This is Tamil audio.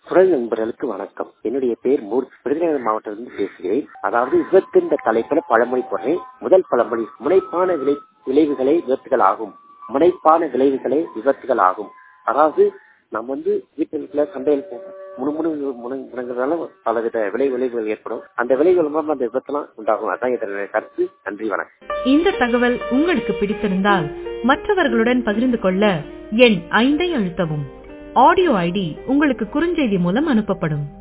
குரல் நண்பர்களுக்கு வணக்கம் என்னுடைய பேர் மூர்த்தி விருதுநகர் மாவட்டத்திலிருந்து பேசுகிறேன் அதாவது விபத்து என்ற தலைப்பில் பழமொழி போடுறேன் முதல் பழமொழி முனைப்பான விளை விளைவுகளே விபத்துகள் ஆகும் முனைப்பான விளைவுகளே விபத்துகள் ஆகும் அதாவது நம்ம வந்து வீட்டில் சண்டையில் முணுமுணு முணங்குறதால பலவித விளை விளைவுகள் ஏற்படும் அந்த விளைவுகள் மூலம் அந்த விபத்துலாம் உண்டாகும் அதான் இதனுடைய கருத்து நன்றி வணக்கம் இந்த தகவல் உங்களுக்கு பிடித்திருந்தால் மற்றவர்களுடன் பகிர்ந்து கொள்ள எண் ஐந்தை அழுத்தவும் ஆடியோ ஐடி உங்களுக்கு குறுஞ்செய்தி மூலம் அனுப்பப்படும்